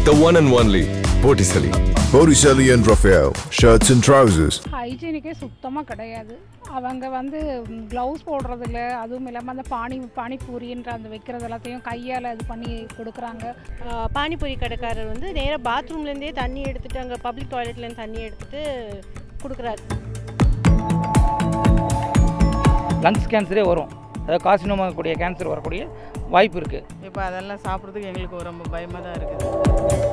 the one and only Botticelli. Botticelli and Raphael, shirts and trousers. ஹைஜீனிக்கே சுத்தமாக கிடையாது அவங்க வந்து க்ளவுஸ் போடுறதில்ல அதுவும் இல்லாமல் அந்த பானி பானிபூரின்ற அந்த வைக்கிறது எல்லாத்தையும் கையால் இது பண்ணி கொடுக்குறாங்க ஆஹ் பானிபூரி கடைக்காரர் வந்து நேராக பாத்ரூம்லேருந்தே தண்ணி எடுத்துட்டு அங்கே பப்ளிக் டாய்லெட்லேருந்து தண்ணி எடுத்துட்டு கொடுக்குறாரு லங்ஸ் கேன்சரே வரும் அதாவது காசினோமா கூடிய கேன்சர் வரக்கூடிய வாய்ப்பு இருக்குது இப்போ அதெல்லாம் சாப்பிட்றதுக்கு எங்களுக்கு ரொம்ப பயமாக தான் இருக்குது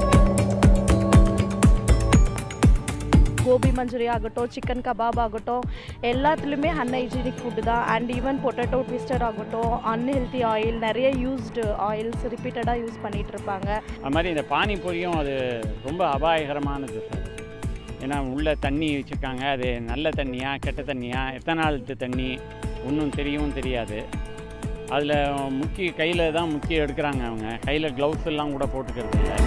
ಗೋಬಿ ಮಂಚೂರಿ ಆಗட்டும் ಚಿಕನ್ ಕಬಾಬ್ ಆಗட்டும் எல்லாத்துலேயுமே அன்ஹைஜீனிக் ஃபுட்டு தான் அண்ட் ஈவன் பொட்டேட்டோ ட்விஸ்டர் ஆகட்டும் அன்ஹெல்தி ஆயில் நிறைய யூஸ்டு ஆயில்ஸ் ரிப்பீட்டடாக யூஸ் பண்ணிகிட்டு இருப்பாங்க அது மாதிரி இந்த பானிபூரியும் அது ரொம்ப அபாயகரமானது சார் ஏன்னா உள்ளே தண்ணி வச்சுருக்காங்க அது நல்ல தண்ணியா கெட்ட தண்ணியா எத்தனை நாளுக்கு தண்ணி ஒன்றும் தெரியவும் தெரியாது அதில் முக்கிய கையில் தான் முக்கியம் எடுக்கிறாங்க அவங்க கையில் க்ளவுஸ் எல்லாம் கூட போட்டுக்கிறது இல்லை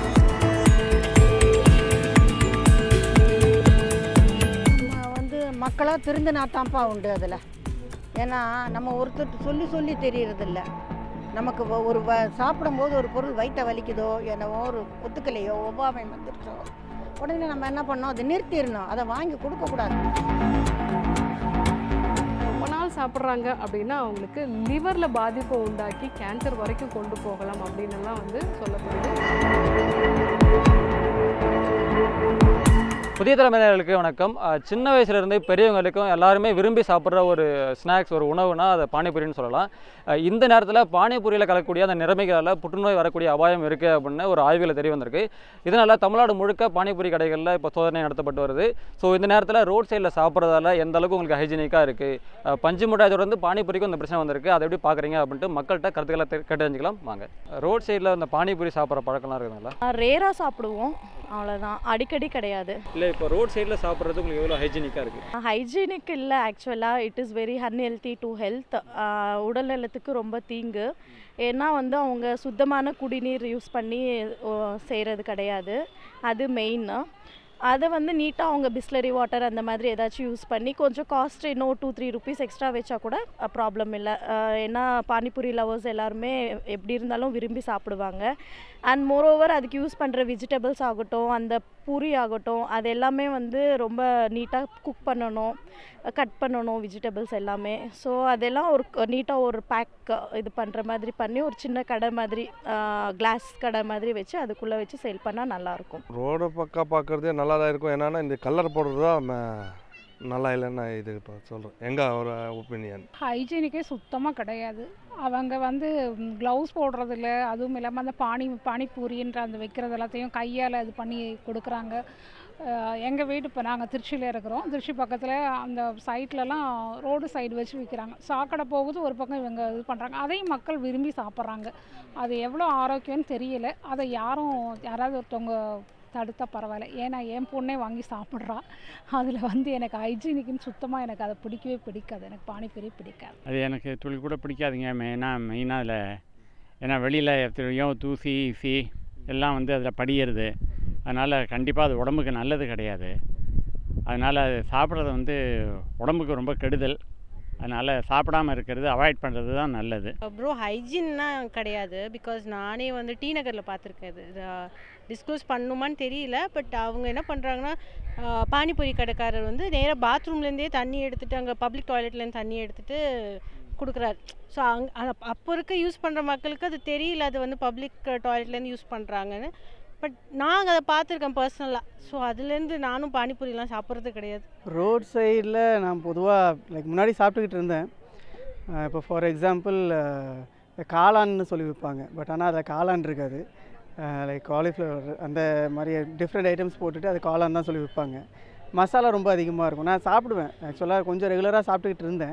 நம்ம வந்து மக்களாக திருந்தினா தான்ப்பா உண்டு அதில் ஏன்னா நம்ம ஒருத்தர் சொல்லி சொல்லி தெரியறதில்ல நமக்கு ஒ- ஒரு வ சாப்பிடும்போது ஒரு பொருள் வயிற்ற வலிக்குதோ என்னவோ ஒரு ஒத்துக்கலையோ ஒவ்வாமை வந்துருச்சோ உடனே நம்ம என்ன பண்ணோம் அதை நிறுத்திடணும் அதை வாங்கி கொடுக்கக்கூடாது ரொம்ப நாள் சாப்பிட்றாங்க அப்படின்னா அவங்களுக்கு லிவரில் பாதிப்பை உண்டாக்கி கேன்சர் வரைக்கும் கொண்டு போகலாம் அப்படின்னு எல்லாம் வந்து சொல்லப்படுது புதிய தலைமுறைகளுக்கு வணக்கம் அஹ் சின்ன வயசுலேருந்தே பெரியவங்களுக்கும் எல்லாருமே விரும்பி சாப்பிட்ற ஒரு ஸ்நாக்ஸ் ஒரு உணவுனா அதை பானிபூரின்னு சொல்லலாம் அஹ் இந்த நேரத்தில் பானிபூரியில் கலக்கக்கூடிய அந்த நிறமைகளால் புற்றுநோய் வரக்கூடிய அபாயம் இருக்குது அப்படின்னு ஒரு ஆய்வில் தெரிய வந்திருக்கு இதனால் தமிழ்நாடு முழுக்க பானிபூரி கடைகளில் இப்போ சோதனை நடத்தப்பட்டு வருது ஸோ இந்த நேரத்தில் ரோட் சைடில் சாப்பிட்றதால எந்த அளவுக்கு உங்களுக்கு ஹைஜீனிக்காக இருக்குது பஞ்சு மிட்டாய் தொடர்ந்து பானிபூரிக்கும் இந்த பிரச்சனை வந்திருக்கு அதை எப்படி பார்க்குறீங்க அப்படின்ட்டு மக்கள்கிட்ட கருத்துக்களை தெ- கேட்டு தெரிஞ்சுக்கலாம் வாங்க ரோட் சைடில் இந்த பானிபூரி சாப்பிட்ற பழக்கம்லாம் இருக்குதுங்களா ரேராக சாப்பிடுவோம் அவ்வளோதான் அடிக்கடி கிடையாது இல்லை இப்போ ரோட் சைடில் சாப்பிட்றது உங்களுக்கு எவ்வளோ ஹைஜீனிக்காக இருக்குது ஹைஜீனிக் இல்லை ஆக்சுவலாக it is very unhealthy to health உடல் நலத்துக்கு ரொம்ப தீங்கு ஏன்னா வந்து அவங்க சுத்தமான குடிநீர் யூஸ் பண்ணி செய்கிறது கிடையாது அது மெயின் அதை வந்து நீட்டாக அவங்க பிஸ்லரி வாட்டர் அந்த மாதிரி ஏதாச்சும் யூஸ் பண்ணி கொஞ்சம் காஸ்ட் இன்னும் டூ த்ரீ ருபீஸ் எக்ஸ்ட்ரா வச்சா கூட ப்ராப்ளம் இல்லை ஏன்னா பானிபூரி லவர்ஸ் எல்லாருமே எப்படி இருந்தாலும் விரும்பி சாப்பிடுவாங்க அண்ட் மோரோவர் அதுக்கு யூஸ் பண்ணுற வெஜிடபிள்ஸ் ஆகட்டும் அந்த பூரி ஆகட்டும் அது எல்லாமே வந்து ரொம்ப நீட்டாக குக் பண்ணணும் கட் பண்ணணும் வெஜிடபிள்ஸ் எல்லாமே ஸோ அதெல்லாம் ஒரு நீட்டாக ஒரு பேக் இது பண்ணுற மாதிரி பண்ணி ஒரு சின்ன கடை மாதிரி கிளாஸ் கடை மாதிரி வச்சு அதுக்குள்ளே வச்சு சேல் பண்ணால் நல்லாயிருக்கும் ரோடு பக்கம் பார்க்குறதே நல்லா தான் இருக்கும் என்னன்னா இந்த கலர் போடுறது தான் ம- நல்லா இல்லைன்னு நான் இது இப்போ சொல்கிறேன் எங்கள் ஒரு ஒப்பீனியன் ஹைஜீனிக்கே சுத்தமாக கிடையாது அவங்க வந்து க்ளவுஸ் போடுறதில்ல அதுவும் இல்லாமல் அந்த பானி பானிபூரின்ற அந்த வைக்கிறது எல்லாத்தையும் கையால் இது பண்ணி கொடுக்குறாங்க எங்கள் வீடு இப்போ நாங்கள் திருச்சியில் இருக்கிறோம் திருச்சி பக்கத்தில் அந்த சைட்லலாம் ரோடு சைடு வச்சு விற்கிறாங்க சாக்கடை போகுது ஒரு பக்கம் இவங்க இது பண்ணுறாங்க அதையும் மக்கள் விரும்பி சாப்பிட்றாங்க அது எவ்வளோ ஆரோக்கியம்னு தெரியல அதை யாரும் யாராவது ஒருத்தவங்க தடுத்தா பரவாயில்ல ஏன்னா என் பொண்ணே வாங்கி சாப்பிட்றா அதில் வந்து எனக்கு ஹைஜீனிக்குன்னு சுத்தமாக எனக்கு அதை பிடிக்கவே பிடிக்காது எனக்கு பானிபூரி பிடிக்காது அது எனக்கு துளி கூட பிடிக்காதுங்க மெயினாக மெயினாக அதில் ஏன்னா வெளியில் எத்தனையோ தூசி ஈசி எல்லாம் வந்து அதில் படியிறது அதனால் கண்டிப்பாக அது உடம்புக்கு நல்லது கிடையாது அதனால் அது சாப்பிட்றது வந்து உடம்புக்கு ரொம்ப கெடுதல் அதனால் சாப்பிடாம இருக்கிறது அவாய்ட் பண்ணுறது தான் நல்லது ப்ரோ ஹைஜீன்னா கிடையாது பிகாஸ் நானே வந்து டி நகரில் பார்த்துருக்கேன் இது டிஸ்க்ளோஸ் பண்ணுமான்னு தெரியல பட் அவங்க என்ன பண்ணுறாங்கன்னா பானிபூரி கடைக்காரர் வந்து நேராக பாத்ரூம்லேருந்தே தண்ணி எடுத்துட்டு அங்கே பப்ளிக் டாய்லெட்லேருந்து தண்ணி எடுத்துட்டு கொடுக்குறாரு ஸோ அங் அப்போ இருக்க யூஸ் பண்ணுற மக்களுக்கு அது தெரியல அது வந்து பப்ளிக் டாய்லெட்லேருந்து யூஸ் பண்ணுறாங்கன்னு பட் நாங்கள் அதை பார்த்துருக்கேன் பர்சனலாக ஸோ அதுலேருந்து நானும் பானிபூரிலாம் சாப்பிட்றது கிடையாது ரோட் சைடில் நான் பொதுவாக லைக் முன்னாடி சாப்பிட்டுக்கிட்டு இருந்தேன் அஹ் இப்போ ஃபார் எக்ஸாம்பிள் காளான்னு சொல்லி விற்பாங்க பட் ஆனால் அதில் காளான் இருக்காது லைக் காலிஃப்ளவர் அந்த மாதிரி டிஃப்ரெண்ட் ஐட்டம்ஸ் போட்டுட்டு அது காளான் தான் சொல்லி விற்பாங்க மசாலா ரொம்ப அதிகமாக இருக்கும் நான் சாப்பிடுவேன் ஆக்சுவலாக கொஞ்சம் ரெகுலராக சாப்பிட்டுக்கிட்டு இருந்தேன்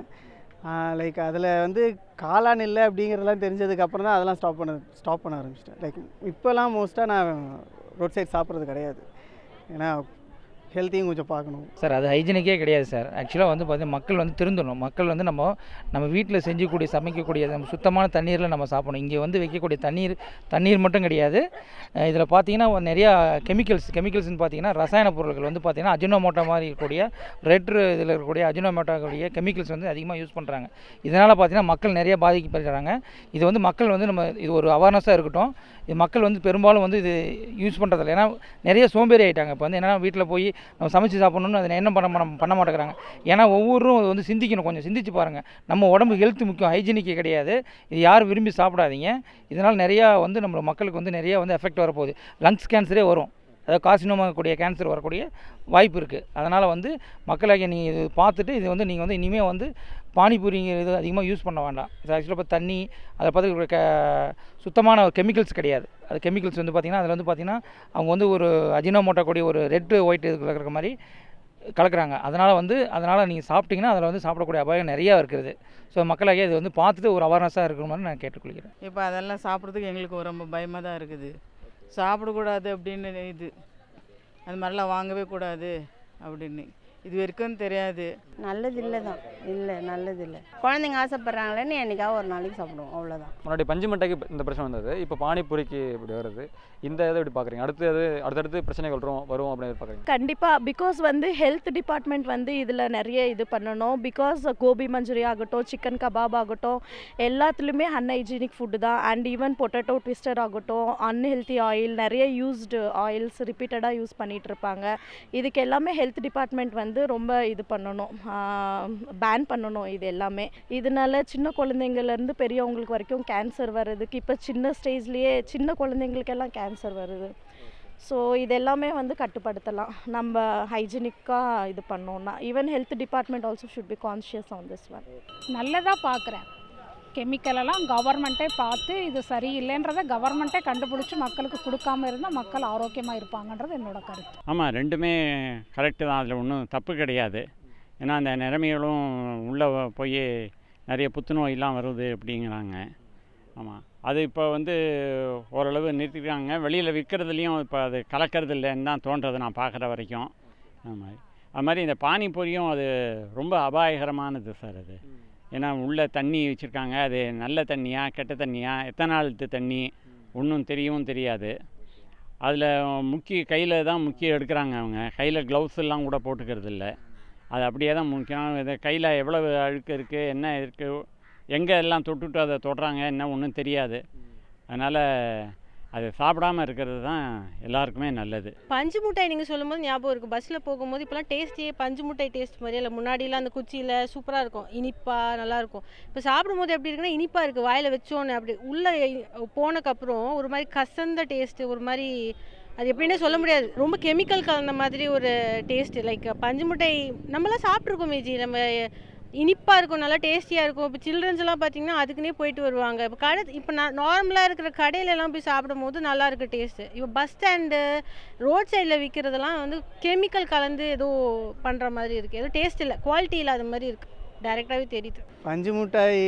லைக் அதில் வந்து காளான் இல்லை அப்படிங்கிறதெல்லாம் தெரிஞ்சதுக்கப்புறம் தான் அதெல்லாம் ஸ்டாப் பண்ண ஸ்டாப் பண்ண ஆரம்பிச்சிட்டேன் லைக் இப்போலாம் மோஸ்ட்டாக நான் ரோட் சைடு சாப்பிட்றது கிடையாது ஏன்னா ஹெல்த்தையும் கொஞ்சம் பார்க்கணும் சார் அது ஹைஜீனிக்கே கிடையாது சார் ஆக்சுவலாக வந்து பார்த்தீங்கன்னா மக்கள் வந்து திருந்தணும் மக்கள் வந்து நம்ம நம்ம வீட்டில் செஞ்சக்கூடிய சமைக்கக்கூடிய நம்ம சுத்தமான தண்ணீரில் நம்ம சாப்பிடணும் இங்கே வந்து வைக்கக்கூடிய தண்ணீர் தண்ணீர் மட்டும் கிடையாது இதில் பார்த்தீங்கன்னா நிறையா கெமிக்கல்ஸ் கெமிக்கல்ஸ்னு பார்த்தீங்கன்னா ரசாயன பொருட்கள் வந்து பார்த்தீங்கன்னா அஜினோமோட்டோ மாதிரி இருக்கக்கூடிய ரெட் இதில் இருக்கக்கூடிய அஜினோமோட்டோ கூடிய கெமிக்கல்ஸ் வந்து அதிகமாக யூஸ் பண்ணுறாங்க இதனால் பார்த்தீங்கன்னா மக்கள் நிறைய பாதிக்கப்படுறாங்க இது வந்து மக்கள் வந்து நம்ம இது ஒரு அவேர்னஸாக இருக்கட்டும் இது மக்கள் வந்து பெரும்பாலும் வந்து இது யூஸ் பண்ணுறதில்ல ஏன்னா நிறைய சோம்பேறி ஆகிட்டாங்க இப்போ வந்து என்னன்னா வீட்டில் போய் நம்ம சமைச்சு சாப்பிடணும்னு அதை என்ன பண்ண பண்ண பண்ண மாட்டேங்கிறாங்க ஏன்னா ஒவ்வொருவரும் அது வந்து சிந்திக்கணும் கொஞ்சம் சிந்திச்சு பாருங்கள் நம்ம உடம்பு ஹெல்த் முக்கியம் ஹைஜீனிக்கு கிடையாது இது யாரும் விரும்பி சாப்பிடாதீங்க இதனால் நிறையா வந்து நம்ம மக்களுக்கு வந்து நிறைய வந்து எஃபெக்ட் வரப்போகுது லங்ஸ் கேன்சரே வரும் அதாவது காசினோமா கூடிய கேன்சர் வரக்கூடிய வாய்ப்பு இருக்குது அதனால் வந்து மக்களாகிய நீங்கள் இது பார்த்துட்டு இது வந்து நீங்கள் வந்து இனிமேல் வந்து பானிபூரிங்கிற இது அதிகமாக யூஸ் பண்ண வேண்டாம் இது ஆக்சுவலாக இப்போ தண்ணி அதை பார்த்து க சுத்தமான கெமிக்கல்ஸ் கிடையாது அது கெமிக்கல்ஸ் வந்து பார்த்திங்கன்னா அதில் வந்து பார்த்திங்கன்னா அவங்க வந்து ஒரு அஜினோமோட்டோ கூடிய ஒரு ரெட்டு ஒயிட் இது கலக்கிற மாதிரி கலக்குறாங்க அதனால் வந்து அதனால் நீங்கள் சாப்பிட்டீங்கன்னா அதில் வந்து சாப்பிடக்கூடிய அபாயம் நிறையா இருக்குது ஸோ மக்களாகிய இது வந்து பார்த்துட்டு ஒரு அவேர்னஸாக இருக்கிற மாதிரி நான் கேட்டுக்கொள்கிறேன் இப்போ அதெல்லாம் சாப்பிட்றதுக்கு எங்களுக்கு ரொம்ப பயமாக தான் இருக்குது சாப்பிடக்கூடாது அப்படின்னு இது அது மாதிரிலாம் வாங்கவே கூடாது அப்படின்னு இது வரைக்கும் தெரியாது நல்லது இல்லை தான் இல்லை நல்லது இல்லை குழந்தைங்க ஆசைப்பட்றாங்களேன்னு என்னைக்காவது ஒரு நாளைக்கு சாப்பிடுவோம் அவ்வளோதான் முன்னாடி பஞ்சு மிட்டாய்க்கு இந்த பிரச்சனை வந்தது இப்போ பானிபூரிக்கு இப்படி வருது இந்த இதை எப்படி பார்க்குறீங்க அடுத்து அது அடுத்தடுத்து பிரச்சனைகள் வரும் வரும் அப்படின்னு பார்க்குறீங்க கண்டிப்பாக பிகாஸ் வந்து ஹெல்த் டிபார்ட்மெண்ட் வந்து இதில் நிறைய இது பண்ணணும் பிகாஸ் கோபி மஞ்சூரி ஆகட்டும் சிக்கன் கபாப் ஆகட்டும் எல்லாத்துலேயுமே அன்ஹைஜீனிக் ஃபுட்டு தான் அண்ட் ஈவன் பொட்டேட்டோ ட்விஸ்டர் ஆகட்டும் அன்ஹெல்த்தி ஆயில் நிறைய யூஸ்டு ஆயில்ஸ் ரிப்பீட்டடாக யூஸ் பண்ணிகிட்டு இருப்பாங்க இதுக்கு எல்லாமே ஹெல்த் டிபார்ட்மெண்ட் வந்து ரொம்ப இது பண்ணணும் பேன் பண்ணணும் இது எல்லாமே இதனால சின்ன குழந்தைங்கள்லேருந்து பெரியவங்களுக்கு வரைக்கும் கேன்சர் வர்றதுக்கு இப்போ சின்ன ஸ்டேஜ்லேயே சின்ன குழந்தைங்களுக்கெல்லாம் கேன்சர் வருது ஸோ இது எல்லாமே வந்து கட்டுப்படுத்தலாம் நம்ம ஹைஜீனிக்காக இது பண்ணோம்னா even health department also should be conscious on this one நல்லதாக பார்க்குறேன் கெமிக்கலெல்லாம் கவர்மெண்ட்டே பார்த்து இது சரியில்லைன்றதை கவர்மெண்ட்டே கண்டுபிடிச்சி மக்களுக்கு கொடுக்காம இருந்தால் மக்கள் ஆரோக்கியமாக இருப்பாங்கன்றது என்னோட கருத்து ஆமாம் ரெண்டுமே கரெக்டு தான் அதில் ஒன்றும் தப்பு கிடையாது ஏன்னா அந்த நிறமைகளும் உள்ளே போய் நிறைய புத்துநோயெல்லாம் வருது அப்படிங்கிறாங்க ஆமாம் அது இப்போ வந்து ஓரளவு நிறுத்திருக்காங்க வெளியில் விற்கிறதுலையும் இப்போ அது கலக்கிறது இல்லைன்னு தான் தோன்றது நான் பார்க்குற வரைக்கும் அது மாதிரி அது மாதிரி இந்த பானிபூரியும் அது ரொம்ப அபாயகரமானது சார் அது ஏன்னா உள்ளே தண்ணி வச்சுருக்காங்க அது நல்ல தண்ணியா கெட்ட தண்ணியா எத்தனை நாளுத்து தண்ணி ஒன்றும் தெரியவும் தெரியாது அதில் முக்கிய கையில் தான் முக்கியம் எடுக்கிறாங்க அவங்க கையில் க்ளவுஸ் எல்லாம் கூட போட்டுக்கிறது இல்லை அது அப்படியே தான் முக்கியம் இது கையில் எவ்வளவு அழுக்கு இருக்குது என்ன இருக்குது எங்கே எல்லாம் தொட்டுட்டு அதை தொடுறாங்க என்ன ஒன்றும் தெரியாது அதனால் அது சாப்பிடாம இருக்கிறது தான் எல்லாருக்குமே நல்லது பஞ்சு மிட்டாய் நீங்கள் சொல்லும்போது ஞாபகம் இருக்குது பஸ்ஸில் போகும்போது இப்போலாம் டேஸ்ட்டே பஞ்சு மிட்டாய் டேஸ்ட் மாதிரியே இல்லை முன்னாடிலாம் அந்த குச்சியில் சூப்பராக இருக்கும் இனிப்பாக நல்லாயிருக்கும் இப்போ சாப்பிடும்போது எப்படி இருக்குன்னா இனிப்பாக இருக்குது வாயில் வச்சோன்னே அப்படி உள்ளே போனக்கப்புறம் ஒரு மாதிரி கசந்த டேஸ்ட்டு ஒரு மாதிரி அது எப்படின்னே சொல்ல முடியாது ரொம்ப கெமிக்கல் கலந்த மாதிரி ஒரு டேஸ்ட்டு லைக் பஞ்சு மிட்டாய் நம்மளாம் சாப்பிட்ருக்கோம் மேஜி நம்ம இனிப்பாக இருக்கும் நல்லா டேஸ்டியாக இருக்கும் இப்போ சில்ட்ரன்ஸ் எல்லாம் பார்த்தீங்கன்னா அதுக்குன்னே போயிட்டு வருவாங்க இப்போ கடை இப்போ நான் நார்மலாக இருக்கிற கடையில எல்லாம் போய் சாப்பிடும் போது நல்லா இருக்கு டேஸ்ட்டு இப்போ பஸ் ஸ்டாண்டு ரோட் சைடில் விற்கிறதெல்லாம் வந்து கெமிக்கல் கலந்து ஏதோ பண்ணுற மாதிரி இருக்குது ஏதோ டேஸ்ட் இல்லை குவாலிட்டி இல்லாத மாதிரி இருக்குது டைரெக்டாகவே தெரியுது பஞ்சு மிட்டாய்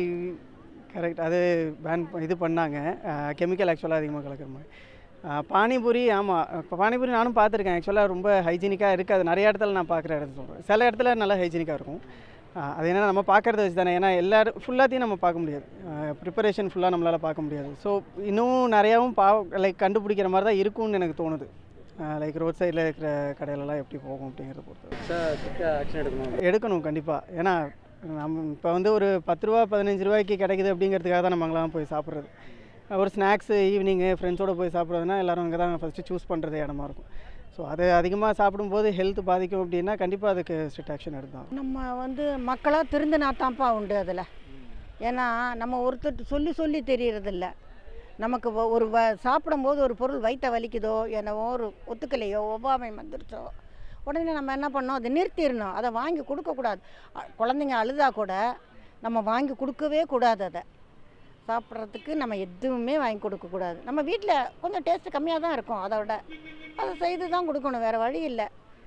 கரெக்ட் அது பேன் இது பண்ணாங்க கெமிக்கல் ஆக்சுவலாக அதிகமாக கலக்கிற மாதிரி ஆஹ் பானிபூரி ஆமாம் இப்போ பானிபூரி நானும் பார்த்துருக்கேன் ஆக்சுவலாக ரொம்ப ஹைஜீனிக்காக இருக்காது நிறைய இடத்துல நான் பார்க்குற இடத்துல சொல்கிறேன் சில இடத்துல நல்லா ஹைஜீனிக்காக இருக்கும் ஆஹ் அது என்னென்னா நம்ம பார்க்குறத வச்சு தானே ஏன்னா எல்லாரும் ஃபுல்லாத்தையும் நம்ம பார்க்க முடியாது ப்ரிப்பரேஷன் ஃபுல்லாக நம்மளால் பார்க்க முடியாது ஸோ இன்னும் நிறையாவும் பா லைக் கண்டுபிடிக்கிற மாதிரி தான் இருக்கும்னு எனக்கு தோணுது லைக் ரோட் சைடில் இருக்கிற கடையிலலாம் எப்படி போகும் அப்படிங்கிறத பொறுத்து ஆக்ஷன் எடுக்கணும் எடுக்கணும் கண்டிப்பாக ஏன்னா நம்ம இப்போ வந்து ஒரு பத்து ரூபா பதினஞ்சு ரூபாய்க்கு கிடைக்குது அப்படிங்கிறதுக்காக தான் நம்ம அங்கெல்லாம் போய் சாப்பிட்றது ஒரு ஸ்நாக்ஸு ஈவினிங்கு ஃப்ரெண்ட்ஸோடு போய் சாப்பிட்றதுனா எல்லோரும் அங்கே தான் ஃபஸ்ட்டு சூஸ் பண்ணுறது இடமா இருக்கும் ஸோ அது அதிகமாக சாப்பிடும்போது ஹெல்த் பாதிக்கும் அப்படின்னா கண்டிப்பாக அதுக்கு ஸ்ட்ரிக்ட் ஆக்ஷன் எடுத்தான் நம்ம வந்து மக்களாக திருந்தினா தான்ப்பா உண்டு அதில் ஏன்னா நம்ம ஒருத்தர் சொல்லி சொல்லி தெரியறதில்ல நமக்கு ஒ- ஒரு வ சாப்பிடும்போது ஒரு பொருள் வயிற்ற வலிக்குதோ என்னவோ ஒரு ஒத்துக்கலையோ ஒவ்வாமை வந்துருச்சோ உடனே நம்ம என்ன பண்ணோம் அதை நிறுத்திடணும் அதை வாங்கி கொடுக்கக்கூடாது அ- குழந்தைங்க அழுதா கூட நம்ம வாங்கி கொடுக்கவே கூடாது அதை சாப்பிட்றதுக்கு நம்ம எதுவுமே வாங்கி கொடுக்கக்கூடாது நம்ம வீட்டில் கொஞ்சம் டேஸ்ட்டு கம்மியாக தான் இருக்கும் அதை விட அதை செய்து தான் கொடுக்கணும் வேறு வழி இல்லை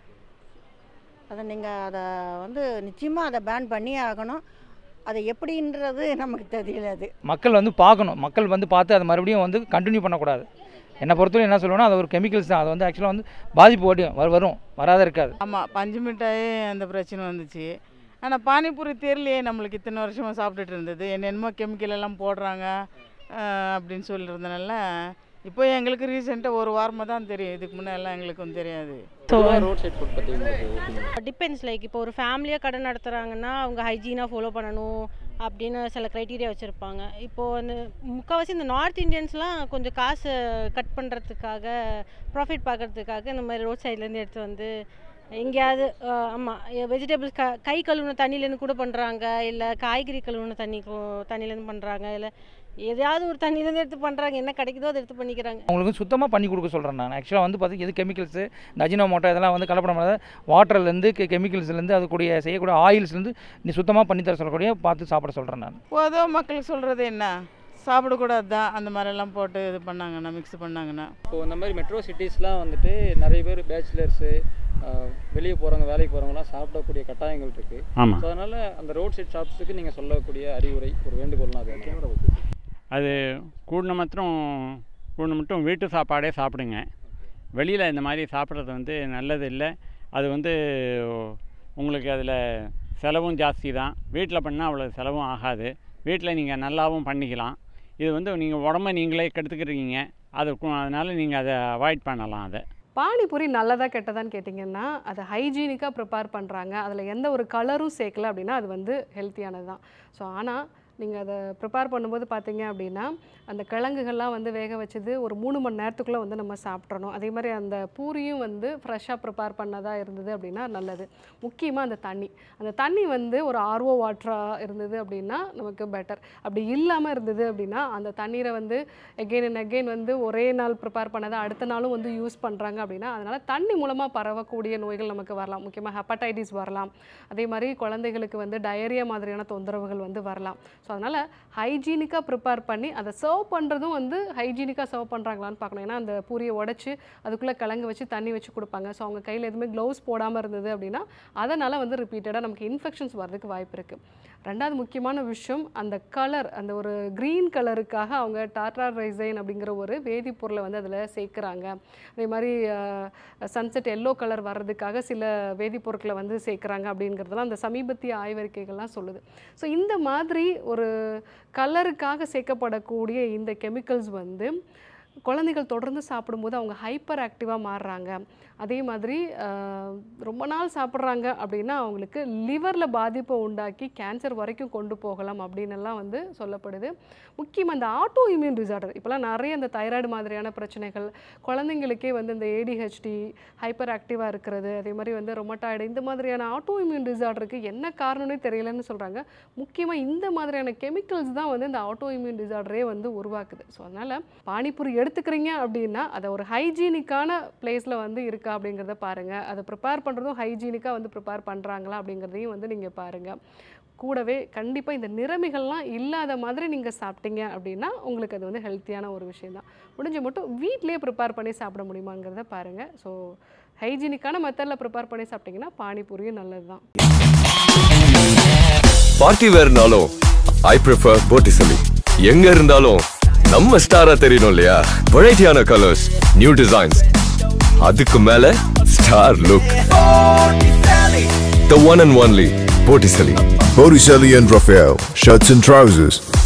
அதை நீங்கள் அதை வந்து நிச்சயமாக அதை பேன் பண்ணியே ஆகணும் அது எப்படின்றது நமக்கு தெரியல அது மக்கள் வந்து பார்க்கணும் மக்கள் வந்து பார்த்து அதை மறுபடியும் வந்து கண்டினியூ பண்ணக்கூடாது என்னை பொறுத்தவரை என்ன சொல்லுவேன்னா அது ஒரு கெமிக்கல்ஸ் தான் அது வந்து ஆக்சுவலாக வந்து பாதிப்பு வரும் வ- வரும் வராத இருக்காது ஆமாம் பஞ்சு மிட்டாயே அந்த பிரச்சனை வந்துச்சு ஆனால் பானிபூரி தெரியலையே நம்மளுக்கு இத்தனை வருஷமாக சாப்பிட்டுட்டு இருந்தது என்னென்னமோ கெமிக்கல் எல்லாம் போடுறாங்க அஹ், அப்படின்னு சொல்லியிருந்தனால இப்போ எங்களுக்கு ரீசெண்டாக ஒரு வாரமாக தான் தெரியும் இதுக்கு முன்னே எல்லாம் எங்களுக்கும் தெரியாது ரோட் சைட் ஃபுட் பற்றி உங்களுக்கு டிபெண்ட்ஸ் லைக் இப்போ ஒரு ஃபேமிலியாக கடை நடத்துகிறாங்கன்னா அவங்க ஹைஜீனாக ஃபாலோ பண்ணணும் அப்படின்னு சில க்ரைட்டீரியா வச்சுருப்பாங்க இப்போது அந்த முக்கால்வாசி இந்த நார்த் இந்தியன்ஸ்லாம் கொஞ்சம் காசு கட் பண்ணுறதுக்காக ப்ராஃபிட் பார்க்கறதுக்காக இந்த மாதிரி ரோட் சைட்லேருந்து எடுத்து வந்து எங்கேயாவது ஆமாம் வெஜிடபிள்ஸ் க கை கழுவுன தண்ணியிலேருந்து கூட பண்ணுறாங்க இல்லை காய்கறி கழுவுன தண்ணி கு- தண்ணியிலேருந்து பண்ணுறாங்க இல்லை எதையாவது ஒரு தண்ணியிலேருந்து எடுத்து பண்ணுறாங்க என்ன கிடைக்குதோ அதை எடுத்து பண்ணிக்கிறாங்க அவங்களுக்கு சுத்தமாக பண்ணி கொடுக்க சொல்கிறேன் நான் ஆக்சுவலாக வந்து பார்த்து எது கெமிக்கல்ஸு இந்த அஜினோமோட்டோ இதெல்லாம் வந்து கலப்படம் பண்ணாத வாட்டர்லேருந்து கெமிக்கல்ஸ்லேருந்து அது கூடிய செய்யக்கூடிய ஆயில்ஸ்லேருந்து நீ சுத்தமாக பண்ணி தர சொல்லக்கூடிய பார்த்து சாப்பிட சொல்கிறேன் நான் பொதுவாக மக்கள் சொல்கிறது என்ன சாப்பிடக்கூடாது தான் அந்த மாதிரிலாம் போட்டு இது பண்ணாங்கன்னா மிக்ஸ் பண்ணாங்கன்னா இப்போ இந்த மாதிரி மெட்ரோ சிட்டிஸ்லாம் வந்துட்டு நிறைய பேர் பேச்சுலர்ஸு வெளியே போகிறவங்க வேலைக்கு போகிறவங்களாம் சாப்பிடக்கூடிய கட்டாயங்கள் இருக்குது ஆமா. ஸோ அதனால் அந்த ரோட் சைட் ஷாப்ஸுக்கு நீங்கள் சொல்லக்கூடிய அறிவுரை ஒரு வேண்டுகோள்னா அது என்ன? அது கூடின மாத்திரம் கூடின மட்டும் வீட்டு சாப்பாடே சாப்பிடுங்க வெளியில் இந்த மாதிரி சாப்பிட்றது வந்து நல்லது இல்லை அது வந்து உங்களுக்கு அதில் செலவும் ஜாஸ்தி தான் வீட்டில் பண்ணால் அவ்வளோ செலவும் ஆகாது வீட்டில் நீங்கள் நல்லாவும் பண்ணிக்கலாம் இது வந்து நீங்கள் உடம்ப நீங்களே கெடுத்துக்கிறீங்க அது அதனால் நீங்கள் அதை அவாய்ட் பண்ணலாம் அதை பானிபூரி நல்லதா கெட்டதான்னு கேட்டிங்கன்னா அதை ஹைஜீனிக்காக ப்ரிப்பேர் பண்ணுறாங்க அதில் எந்த ஒரு கலரும் சேர்க்கல அப்படின்னா அது வந்து ஹெல்த்தியானது தான் ஸோ ஆனால் நீங்கள் அதை ப்ரிப்பேர் பண்ணும்போது பார்த்தீங்க அப்படின்னா அந்த கிழங்குகள்லாம் வந்து வேக வச்சது ஒரு மூணு மணி நேரத்துக்குள்ளே வந்து நம்ம சாப்பிட்றணும் அதே மாதிரி அந்த பூரியும் வந்து ஃப்ரெஷ்ஷாக ப்ரிப்பேர் பண்ணதாக இருந்தது அப்படின்னா நல்லது முக்கியமாக அந்த தண்ணி அந்த தண்ணி வந்து ஒரு ஆர்ஓ வாட்டராக இருந்தது அப்படின்னா நமக்கு பெட்டர் அப்படி இல்லாமல் இருந்தது அப்படின்னா அந்த தண்ணீரை வந்து எகெயின் அண்ட் அகெயின் வந்து ஒரே நாள் ப்ரிப்பேர் பண்ணதை அடுத்த நாளும் வந்து யூஸ் பண்ணுறாங்க அப்படின்னா அதனால் தண்ணி மூலமாக பரவக்கூடிய நோய்கள் நமக்கு வரலாம் முக்கியமாக ஹெப்படைட்டிஸ் வரலாம் அதே மாதிரி குழந்தைகளுக்கு வந்து டயரியா மாதிரியான தொந்தரவுகள் வந்து வரலாம் ஸோ அதனால் ஹைஜீனிக்காக ப்ரிப்பேர் பண்ணி அதை சர்வ் பண்ணுறதும் வந்து ஹைஜீனிக்காக சர்வ் பண்ணுறாங்களான்னு பார்க்கணும் ஏன்னா அந்த பூரியை உடச்சி அதுக்குள்ளே கிழங்கு வச்சு தண்ணி வச்சு கொடுப்பாங்க ஸோ அவங்க கையில் எதுவுமே க்ளவுஸ் போடாமல் இருந்தது அப்படின்னா அதனால் வந்து ரிப்பீட்டடாக நமக்கு இன்ஃபெக்ஷன்ஸ் வரதுக்கு வாய்ப்பு இருக்குது ரெண்டாவது முக்கியமான விஷயம் அந்த கலர் அந்த ஒரு க்ரீன் கலருக்காக அவங்க டாட்டா ரைசைன் அப்படிங்கிற ஒரு வேதிப்பொருளை வந்து அதில் சேர்க்குறாங்க அதே மாதிரி சன்செட் எல்லோ கலர் வர்றதுக்காக சில வேதிப்பொருட்களை வந்து சேர்க்குறாங்க அப்படிங்கிறதெல்லாம் அந்த சமீபத்திய ஆய்வறிக்கைகள்லாம் சொல்லுது ஸோ இந்த மாதிரி ஒரு கலருக்காக சேர்க்கப்படக்கூடிய இந்த கெமிக்கல்ஸ் வந்து குழந்தைகள் தொடர்ந்து சாப்பிடும்போது அவங்க ஹைப்பர் ஆக்டிவாக மாறுறாங்க அதே மாதிரி ஆஹ், ரொம்ப நாள் சாப்பிட்றாங்க அப்படின்னா அவங்களுக்கு லிவரில் பாதிப்பை உண்டாக்கி கேன்சர் வரைக்கும் கொண்டு போகலாம் அப்படின்னு எல்லாம் வந்து சொல்லப்படுது முக்கியமாக இந்த ஆட்டோ இம்யூன் டிசார்டர் இப்போலாம் நிறைய இந்த தைராய்டு மாதிரியான பிரச்சனைகள் குழந்தைங்களுக்கே வந்து இந்த ஏடிஹெச்டி ஹைப்பர் ஆக்டிவாக இருக்கிறது அதே மாதிரி வந்து ரொமட்டாய்டு இந்த மாதிரியான ஆட்டோ இம்யூன் டிசார்டருக்கு என்ன காரணம்னே தெரியலன்னு சொல்கிறாங்க முக்கியமாக இந்த மாதிரியான கெமிக்கல்ஸ் தான் வந்து இந்த ஆட்டோ இம்யூன் டிசார்டரே வந்து உருவாக்குது ஸோ அதனால் பானிபூரி எடுத்துக்கிறீங்க அப்படின்னா அதை ஒரு ஹைஜீனிக்கான பிளேஸில் வந்து இருக்கா அப்படிங்கிறத பாருங்கள் அதை ப்ரிப்பேர் பண்ணுறதும் ஹைஜீனிக்காக வந்து ப்ரிப்பேர் பண்ணுறாங்களா அப்படிங்கிறதையும் வந்து நீங்கள் பாருங்கள் கூடவே கண்டிப்பாக இந்த நிறமிகள்லாம் இல்லாத மாதிரி நீங்கள் சாப்பிட்டீங்க அப்படின்னா உங்களுக்கு அது வந்து ஹெல்த்தியான ஒரு விஷயம் தான் முடிஞ்ச மட்டும் வீட்டிலேயே ப்ரிப்பேர் பண்ணி சாப்பிட முடியுமாங்கிறத பாருங்கள் ஸோ ஹைஜீனிக்கான மெத்தடில் ப்ரிப்பேர் பண்ணி சாப்பிட்டீங்கன்னா பானிபூரியும் நல்லது தான் பார்ட்டி வேர்னாலும் ஐ ப்ரிஃபர் போட்டிசலி எங்க இருந்தாலும் நம்ம ஸ்டாரா தெரியணும் இல்லையா வெரைட்டியான கலர்ஸ் நியூ டிசைன்ஸ் அதுக்கு மேல star look the one and only Botticelli Botticelli and Raphael, shirts and trousers.